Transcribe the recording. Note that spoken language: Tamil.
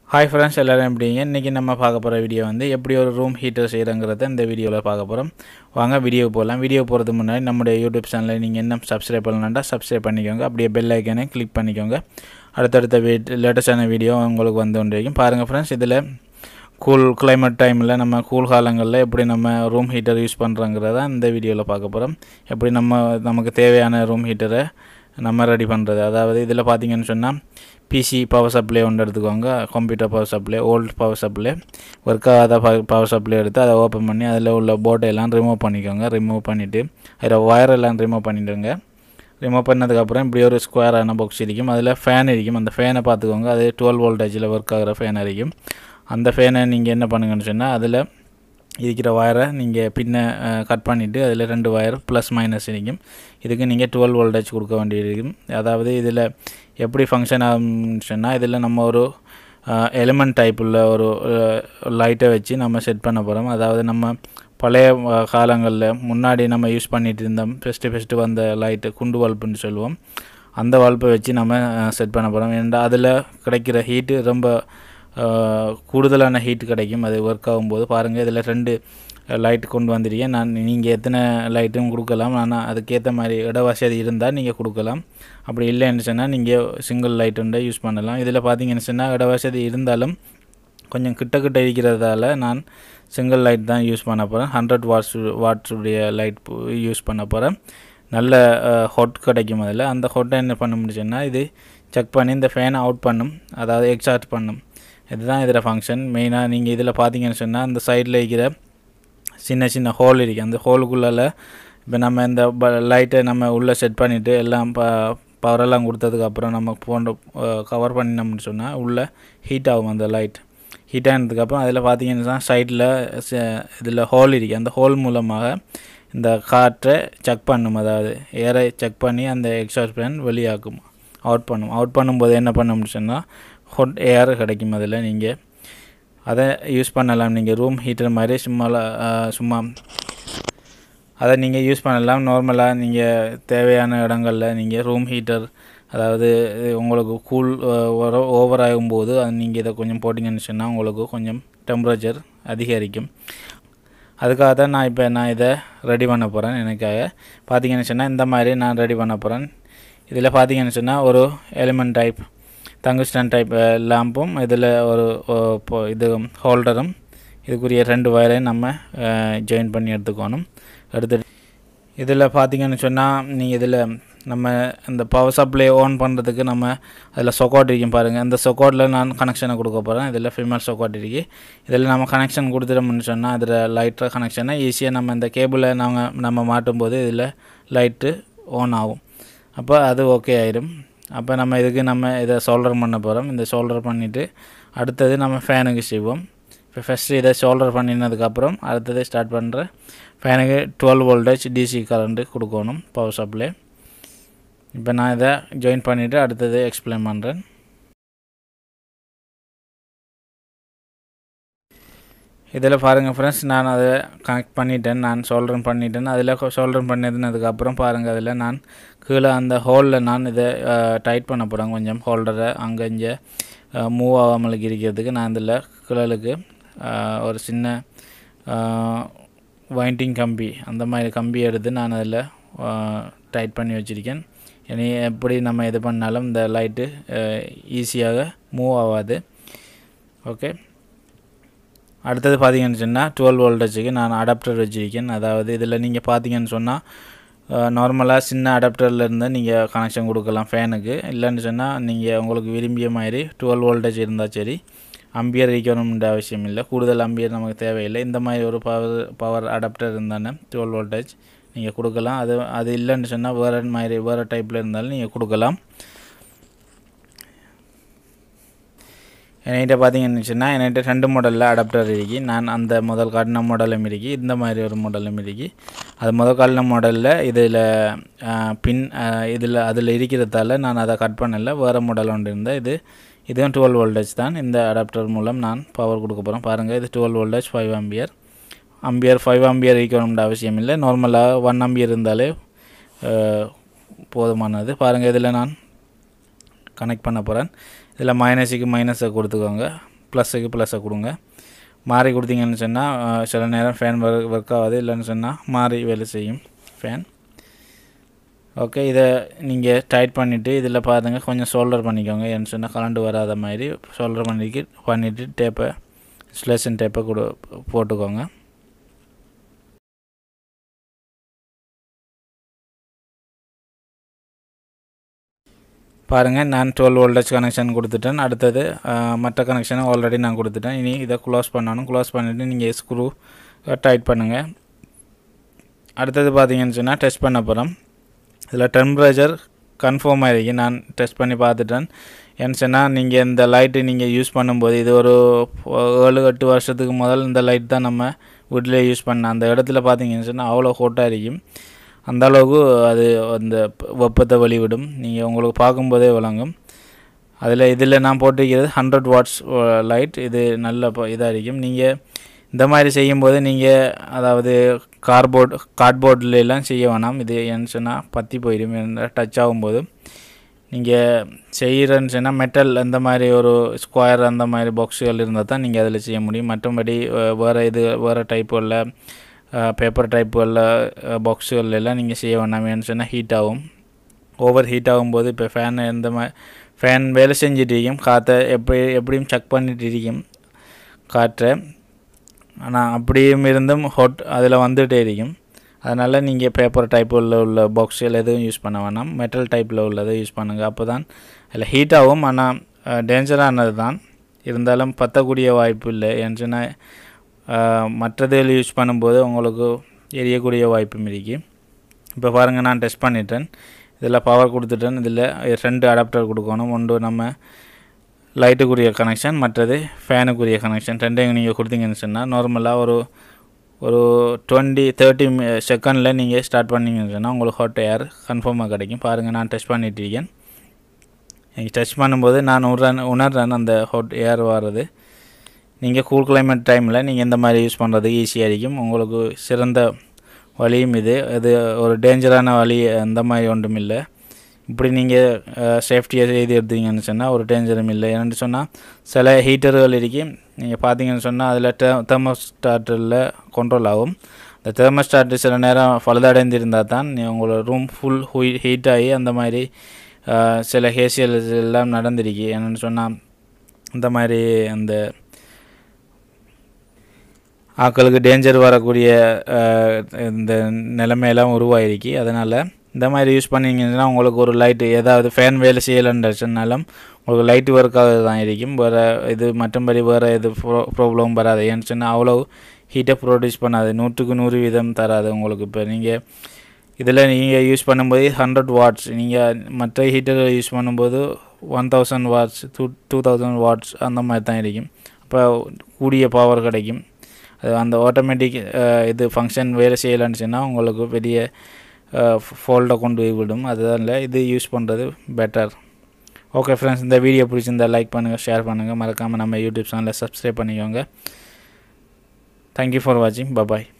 ஹாய் ஃப்ரெண்ட்ஸ் எல்லோரும் எப்படிங்க இன்றைக்கி நம்ம பார்க்க போகிற வீடியோ வந்து எப்படி ஒரு ரூம் ஹீட்டர் செய்கிறங்கிறத இந்த வீடியோவில் பார்க்க போகிறோம் வாங்க வீடியோ போகலாம் வீடியோ போகிறதுக்கு முன்னாடி நம்முடைய யூடியூப் சேனலை நீங்கள் என்ன சப்ஸ்கிரைப் பண்ணலாம்டா சப்ஸ்கிரைப் பண்ணிக்கோங்க அப்படியே பெல் ஐக்கனை கிளிக் பண்ணிக்கோங்க அடுத்தடுத்த வீ லேட்டஸ்டான வீடியோ உங்களுக்கு வந்து கொண்டிருக்கும் பாருங்கள் ஃப்ரெண்ட்ஸ் இதில் கூல் கிளைமேட் டைமில் நம்ம கூல் காலங்களில் எப்படி நம்ம ரூம் ஹீட்டர் யூஸ் பண்ணுறோங்கிறத இந்த வீடியோவில் பார்க்க போகிறோம் எப்படி நம்ம நமக்கு தேவையான ரூம் ஹீட்டரை நம்ம ரெடி பண்ணுறது அதாவது இதில் பார்த்தீங்கன்னு சொன்னால் பிசி பவர் சப்ளை ஒன்று எடுத்துக்கோங்க computer power supply old power supply work ஆகாத பவர் சப்ளை எடுத்து அதை ஓப்பன் பண்ணி அதில் உள்ள போர்டை எல்லாம் ரிமூவ் பண்ணிக்கோங்க ரிமூவ் பண்ணிவிட்டு அதில் ஒயர் எல்லாம் ரிமூவ் பண்ணிவிடுங்க ரிமூவ் பண்ணதுக்கப்புறம் இப்படி ஒரு ஸ்கொயரான பாக்ஸ் இருக்கும் அதில் ஃபேன் இருக்கும் அந்த ஃபேனை பார்த்துக்கோங்க அது டுவெல் வோல்டேஜில் ஒர்க் ஆகிற ஃபேன் இருக்கும் அந்த ஃபேனை நீங்கள் என்ன பண்ணுங்கன்னு சொன்னால் அதில் இருக்கிற ஒயரை நீங்கள் பின்ன கட் பண்ணிவிட்டு அதில் ரெண்டு ஒயர் ப்ளஸ் மைனஸ் இருக்கும் இதுக்கு நீங்கள் டுவெல் வோல்டேஜ் கொடுக்க வேண்டியிருக்கும் அதாவது இதில் எப்படி ஃபங்க்ஷன் ஆகும்னு சொன்னால் இதில் நம்ம ஒரு எலிமெண்ட் டைப் உள்ள ஒரு லைட்டை வச்சு நம்ம செட் பண்ண போகிறோம் அதாவது நம்ம பழைய காலங்களில் முன்னாடி நம்ம யூஸ் பண்ணிகிட்டு இருந்தோம் ஃபஸ்ட்டு ஃபஸ்ட்டு வந்த லைட்டு குண்டு பல்புன்னு சொல்லுவோம் அந்த பல்பை வச்சு நம்ம செட் பண்ண போகிறோம் ஏன்னா அதில் கிடைக்கிற ஹீட்டு ரொம்ப கூடுதலான ஹீட் கிடைக்கும் அது ஒர்க் ஆகும்போது பாருங்கள் இதில் ரெண்டு லைட் கொண்டு வந்திருக்கேன் நான் நீங்கள் எத்தனை லைட்டும் கொடுக்கலாம் ஆனால் அதுக்கேற்ற மாதிரி இட வசதி இருந்தால் நீங்கள் கொடுக்கலாம் அப்படி இல்லைன்னு சொன்னால் நீங்கள் சிங்கிள் லைட் ஒன்றை யூஸ் பண்ணலாம் இதில் பார்த்தீங்கன்னு சொன்னால் இட வசதி இருந்தாலும் கொஞ்சம் கிட்ட கிட்ட இருக்கிறதால நான் சிங்கிள் லைட் தான் யூஸ் பண்ண போகிறேன் ஹண்ட்ரட் வாட்ஸ் வாட்ஸுடைய லைட் யூஸ் பண்ண போகிறேன் நல்ல ஹொட் கிடைக்கும் அதில் அந்த ஹொட்டை என்ன பண்ண முடிச்சுன்னா இது செக் பண்ணி இந்த ஃபேனை அவுட் பண்ணும் அதாவது எக்ஸாக்ட் பண்ணும் இதுதான் இதில் ஃபங்க்ஷன் மெயினாக நீங்கள் இதில் பார்த்தீங்கன்னு சொன்னால் அந்த சைடில் இருக்கிற சின்ன சின்ன ஹோல் இருக்குது அந்த ஹோலுக்குள்ளால் இப்போ நம்ம இந்த ப லைட்டை நம்ம உள்ளே செட் பண்ணிவிட்டு எல்லாம் ப பவரெல்லாம் கொடுத்ததுக்கப்புறம் நம்ம போன்ற கவர் பண்ணினோம்னு சொன்னால் உள்ளே ஹீட் ஆகும் அந்த லைட் ஹீட் ஆனதுக்கப்புறம் அதில் பார்த்தீங்கன்னா சைடில் இதில் ஹோல் இருக்குது அந்த ஹோல் மூலமாக இந்த காற்றை செக் பண்ணும் அதாவது ஏரை செக் பண்ணி அந்த எக்ஸாஸ்ட் ஃபேன் வெளியாக்கும் அவுட் பண்ணும் அவுட் பண்ணும்போது என்ன பண்ண சொன்னால் ஹொட் ஏர் கிடைக்கும் அதில் நீங்கள் அதை யூஸ் பண்ணலாம் நீங்கள் ரூம் ஹீட்டர் மாதிரி சும்மா சும்மா அதை நீங்கள் யூஸ் பண்ணலாம் நார்மலாக நீங்கள் தேவையான இடங்களில் நீங்கள் ரூம் ஹீட்டர் அதாவது உங்களுக்கு கூல் ஓவர் ஆகும்போது அது நீங்கள் இதை கொஞ்சம் போட்டிங்கன்னு சொன்னால் உங்களுக்கு கொஞ்சம் டெம்பரேச்சர் அதிகரிக்கும் அதுக்காக தான் நான் இப்போ நான் இதை ரெடி பண்ண போகிறேன் எனக்காக பார்த்தீங்கன்னு சொன்னால் இந்த மாதிரி நான் ரெடி பண்ண போகிறேன் இதில் பார்த்தீங்கன்னு சொன்னால் ஒரு எலிமெண்ட் டைப் தங்குஸ்டன் டைப் லேம்பும் இதில் ஒரு இது ஹோல்டரும் இதுக்குரிய ரெண்டு வயரையும் நம்ம ஜாயின் பண்ணி எடுத்துக்கணும் எடுத்து இதில் பார்த்தீங்கன்னு சொன்னால் நீங்கள் இதில் நம்ம இந்த பவர் சப்ளை ஆன் பண்ணுறதுக்கு நம்ம அதில் சொக்காட் இருக்கும் பாருங்கள் இந்த சொக்காட்டில் நான் கனெக்ஷனை கொடுக்க போகிறேன் இதில் ஃபீமேல் சொக்காட் இருக்கு இதில் நம்ம கனெக்ஷன் கொடுத்துட்டோம்னு சொன்னால் அதில் லைட்டர் கனெக்ஷனை ஈஸியாக நம்ம இந்த கேபிளை நாங்கள் நம்ம மாட்டும் போது இதில் லைட்டு ஆன் ஆகும் அப்போ அது ஓகே ஆயிடும் அப்போ நம்ம இதுக்கு நம்ம இதை சோல்டர் பண்ண போகிறோம் இந்த சோல்டர் பண்ணிவிட்டு அடுத்தது நம்ம ஃபேனுக்கு செய்வோம் இப்போ ஃபஸ்ட்டு இதை சோல்டர் பண்ணினதுக்கப்புறம் அடுத்தது ஸ்டார்ட் பண்ணுற ஃபேனுக்கு டுவெல் வோல்டேஜ் டிசி கரண்ட்டு கொடுக்கணும் பவர் சப்ளை இப்போ நான் இதை ஜாயின் பண்ணிவிட்டு அடுத்தது எக்ஸ்பிளைன் பண்ணுறேன் இதில் பாருங்கள் ஃப்ரெண்ட்ஸ் நான் அதை கனெக்ட் பண்ணிட்டேன் நான் சோல்டர் பண்ணிட்டேன் அதில் சோல்டர் பண்ணினதுக்கப்புறம் பாருங்கள் அதில் நான் கீழே அந்த ஹோலில் நான் இதை டைட் பண்ண போகிறேன் கொஞ்சம் ஹோல்டரை அங்கே இங்கே மூவ் ஆகாமலுக்கு இருக்கிறதுக்கு நான் இதில் கிழலுக்கு ஒரு சின்ன வைண்டிங் கம்பி அந்த மாதிரி கம்பி எடுத்து நான் அதில் டைட் பண்ணி வச்சுருக்கேன் இனி எப்படி நம்ம இது பண்ணாலும் இந்த லைட்டு ஈஸியாக மூவ் ஆகாது ஓகே அடுத்தது பார்த்தீங்கன்னு சொன்னால் டுவெல் வோல்டேஜுக்கு நான் அடாப்டர் வச்சுருக்கேன் அதாவது இதில் நீங்கள் பார்த்தீங்கன்னு சொன்னால் நார்மலாக சின்ன அடாப்டர்லேருந்து நீங்கள் கனெக்ஷன் கொடுக்கலாம் ஃபேனுக்கு இல்லைன்னு சொன்னால் நீங்கள் உங்களுக்கு விரும்பிய மாதிரி டுவெல் வோல்டேஜ் இருந்தால் சரி அம்பியர் வைக்கணும்ன்ற அவசியம் இல்லை கூடுதல் அம்பியர் நமக்கு தேவையில்லை இந்த மாதிரி ஒரு பவர் பவர் அடாப்டர் இருந்தானே டுவெல் வோல்டேஜ் நீங்கள் கொடுக்கலாம் அது அது இல்லைன்னு சொன்னால் வேறு மாதிரி வேறு டைப்பில் இருந்தாலும் நீங்கள் கொடுக்கலாம் என்கிட்ட பார்த்தீங்கன்னு சொன்னால் என்கிட்ட ரெண்டு மாடலில் அடாப்டர் இருக்கு நான் அந்த முதல் காட்டின மாடலும் இருக்கு இந்த மாதிரி ஒரு மாடலும் இருக்கு அது முதல் காட்டின மாடலில் இதில் பின் இதில் அதில் இருக்கிறதால நான் அதை கட் பண்ணலை வேறு மாடல் ஒன்று இருந்தேன் இது இதுவும் டுவெல் வோல்டேஜ் தான் இந்த அடாப்டர் மூலம் நான் பவர் கொடுக்க போகிறேன் பாருங்கள் இது twelve voltage five ampere ampere five ampere இருக்கணும்ன்ற அவசியம் இல்லை நார்மலாக ஒன் ஆம்பியர் இருந்தாலே போதுமானது பாருங்கள் இதில் நான் கனெக்ட் பண்ண போகிறேன் இதில் மைனஸுக்கு மைனஸை கொடுத்துக்கோங்க ப்ளஸ்ஸுக்கு ப்ளஸ்ஸை கொடுங்க மாறி கொடுத்தீங்கன்னு சொன்னால் சில நேரம் ஃபேன் ஒர்க் ஒர்க் ஆகாது இல்லைன்னு சொன்னால் மாறி வேலை செய்யும் ஃபேன் ஓகே இதை நீங்கள் டைட் பண்ணிவிட்டு இதில் பாருங்க கொஞ்சம் ஷோல்டர் பண்ணிக்கோங்க ஏன்னு சொன்னால் கலண்டு வராத மாதிரி ஷோல்டர் பண்ணிக்கி பண்ணிவிட்டு டேப்பை ஸ்லேஷன் டேப்பை கொடு போட்டுக்கோங்க பாருங்கள் நான் டுவெல் வோல்டேஜ் கனெக்ஷன் கொடுத்துட்டேன் அடுத்தது மற்ற கனெக்ஷனை ஆல்ரெடி நான் கொடுத்துட்டேன் இனி இதை க்ளோஸ் பண்ணணும் க்ளோஸ் பண்ணிவிட்டு நீங்கள் ஸ்க்ரூ டைட் பண்ணுங்கள் அடுத்தது பார்த்தீங்கன்னு சொன்னால் டெஸ்ட் பண்ண போகிறோம் இதில் டெம்பரேச்சர் கன்ஃபார்ம் ஆகிருக்கு நான் டெஸ்ட் பண்ணி பார்த்துட்டேன் ஏன்னு சொன்னால் நீங்கள் இந்த லைட்டு நீங்கள் யூஸ் பண்ணும்போது இது ஒரு ஏழு எட்டு வருஷத்துக்கு முதல் இந்த லைட் தான் நம்ம வீட்டில் யூஸ் பண்ண அந்த இடத்துல பார்த்தீங்கன்னு சொன்னால் அவ்வளோ ஹோட்டாக இருக்கும் அந்த அளவுக்கு அது அந்த வெப்பத்தை வெளிவிடும் நீங்கள் உங்களுக்கு பார்க்கும்போதே விளங்கும் அதில் இதில் நான் போட்டிருக்கிறது ஹண்ட்ரட் வாட்ஸ் லைட் இது நல்ல இதாக இருக்கும் நீங்கள் இந்த மாதிரி செய்யும்போது நீங்கள் அதாவது கார்போர்ட் கார்ட்போர்ட்லாம் செய்ய வேணாம் இது ஏன்னு சொன்னால் பற்றி போயிடும் டச் ஆகும்போது நீங்கள் செய்கிறேன்னு சொன்னால் மெட்டல் அந்த மாதிரி ஒரு ஸ்கொயர் அந்த மாதிரி பாக்ஸுகள் இருந்தால் தான் நீங்கள் அதில் செய்ய முடியும் மற்றபடி வேறு இது வேறு டைப்புகளில் பேப்பர் டைப்புகளில் பாக்ஸுகள் எல்லாம் நீங்கள் செய்ய வேணாம் ஏன்னு சொன்னால் ஹீட் ஆகும் ஓவர் ஹீட் ஆகும்போது இப்போ ஃபேன் எந்த மாதிரி ஃபேன் வேலை செஞ்சுட்டு இருக்கும் காற்றை எப்படி எப்படியும் செக் பண்ணிட்டு இருக்கும் காற்றை ஆனால் அப்படியும் இருந்தும் ஹாட் அதில் வந்துகிட்டே இருக்கும் அதனால் நீங்கள் பேப்பர் டைப்பில் உள்ள பாக்ஸில் எதுவும் யூஸ் பண்ண வேணாம் மெட்டல் டைப்பில் உள்ளதை யூஸ் பண்ணுங்கள் அப்போ தான் அதில் ஹீட் ஆகும் ஆனால் டேஞ்சரானது தான் இருந்தாலும் பற்றக்கூடிய வாய்ப்பு இல்லை ஏன்னு சொன்னால் மற்றதில் யூஸ் பண்ணும்போது உங்களுக்கு எரியக்கூடிய வாய்ப்பும் இருக்கு இப்போ பாருங்கள் நான் டெஸ்ட் பண்ணிட்டேன் இதில் பவர் கொடுத்துட்டேன் இதில் ரெண்டு அடாப்டர் கொடுக்கணும் ஒன்று நம்ம லைட்டுக்குரிய கனெக்ஷன் மற்றது ஃபேனுக்குரிய கனெக்ஷன் ரெண்டையும் நீங்கள் கொடுத்தீங்கன்னு சொன்னால் நார்மலாக ஒரு ஒரு டுவெண்ட்டி தேர்ட்டி செகண்டில் நீங்கள் ஸ்டார்ட் பண்ணிங்கன்னு சொன்னால் உங்களுக்கு ஹாட் ஏர் கன்ஃபார்மாக கிடைக்கும் பாருங்கள் நான் டெஸ்ட் பண்ணிட்டுருக்கேன் நீங்கள் டெஸ்ட் பண்ணும்போது நான் உணர்றேன் உணர்றேன் அந்த ஹாட் ஏர் வர்றது நீங்கள் கூல் கிளைமேட் டைமில் நீங்கள் இந்த மாதிரி யூஸ் பண்ணுறதுக்கு ஈஸியாக இருக்கும் உங்களுக்கு சிறந்த வழியும் இது அது ஒரு டேஞ்சரான வழி அந்த மாதிரி ஒன்றும் இல்லை இப்படி நீங்கள் சேஃப்டியாக செய்து எடுத்தீங்கன்னு சொன்னால் ஒரு டேஞ்சரும் இல்லை ஏன்னு சொன்னால் சில ஹீட்டர்கள் இருக்கு நீங்கள் பார்த்தீங்கன்னு சொன்னால் அதில் டெ தெர்மோஸ்டாட்டில் கண்ட்ரோல் ஆகும் இந்த தெர்மோஸ்டாட்டு சில நேரம் பழுதடைந்திருந்தால் தான் உங்களோட ரூம் ஃபுல் ஹூ ஹீட் ஆகி அந்த மாதிரி சில ஹேசியல் எல்லாம் நடந்திருக்கு என்னென்னு சொன்னால் இந்த மாதிரி அந்த ஆக்களுக்கு டேஞ்சர் வரக்கூடிய இந்த நிலைமையெல்லாம் உருவாகிருக்கு அதனால் இந்த மாதிரி யூஸ் பண்ணிங்கன்னா உங்களுக்கு ஒரு லைட்டு ஏதாவது ஃபேன் வேலை செய்யலைன்றனாலும் உங்களுக்கு லைட்டு ஒர்க் ஆகுது தான் இருக்கும் வேறு இது மற்றபடி வேறு எது ப்ரோ ப்ராப்ளம் வராது ஏன்னு சொன்னால் அவ்வளோ ஹீட்டை ப்ரொடியூஸ் பண்ணாது நூற்றுக்கு நூறு வீதம் தராது உங்களுக்கு இப்போ நீங்கள் இதில் நீங்கள் யூஸ் பண்ணும்போது ஹண்ட்ரட் வாட்ஸ் நீங்கள் மற்ற ஹீட்டர் யூஸ் பண்ணும்போது one thousand watts two two thousand watts அந்த மாதிரி தான் இருக்கும் அப்போ கூடிய பவர் கிடைக்கும் அது அந்த ஆட்டோமேட்டிக் இது ஃபங்க்ஷன் வேலை செய்யலைன்னு சொன்னால் உங்களுக்கு பெரிய ஃபோல்டை கொண்டு போய் விடும் அதனால் இது யூஸ் பண்ணுறது பெட்டர் ஓகே ஃப்ரெண்ட்ஸ் இந்த வீடியோ பிடிச்சிருந்தால் லைக் பண்ணுங்கள் ஷேர் பண்ணுங்கள் மறக்காமல் நம்ம யூடியூப் சேனலை சப்ஸ்கிரைப் பண்ணிக்கோங்க தேங்க்யூ ஃபார் வாட்சிங் பபாய்